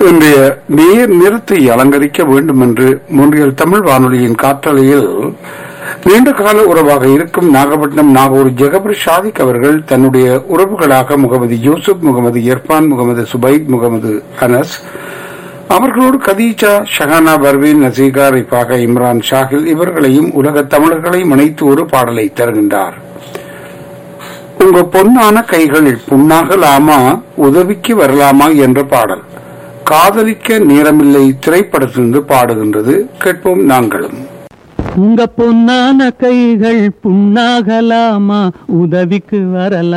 இன்றைய நேர் நிறத்தை அலங்கரிக்க வேண்டும் என்று முன்றியல் தமிழ் வானொலியின் காற்றலையில் நீண்ட கால உறவாக இருக்கும் நாகப்பட்டினம் நாகூர் ஜெகபர் ஷாதிக் அவர்கள் தன்னுடைய உறவுகளாக முகமது யூசுப் முகமது இர்பான் முகமது சுபைத் முகமது அனஸ் அவர்களோடு கதீஜா ஷஹானா பர்வீன் நசீகா ரிஃபாக இம்ரான் ஷாகில் இவர்களையும் உலக தமிழர்களையும் இணைத்து ஒரு பாடலை தருகின்றார் உங்க பொன்னான கைகளில் புண்ணாகலாமா உதவிக்கு வரலாமா என்ற பாடல் காதலிக்க நேரமில்லை திரைப்படத்திலிருந்து பாடுகின்றது கேட்போம் நாங்களும் உங்க பொன்னான கைகள் புண்ணாகலாமா உதவிக்கு வரலாம்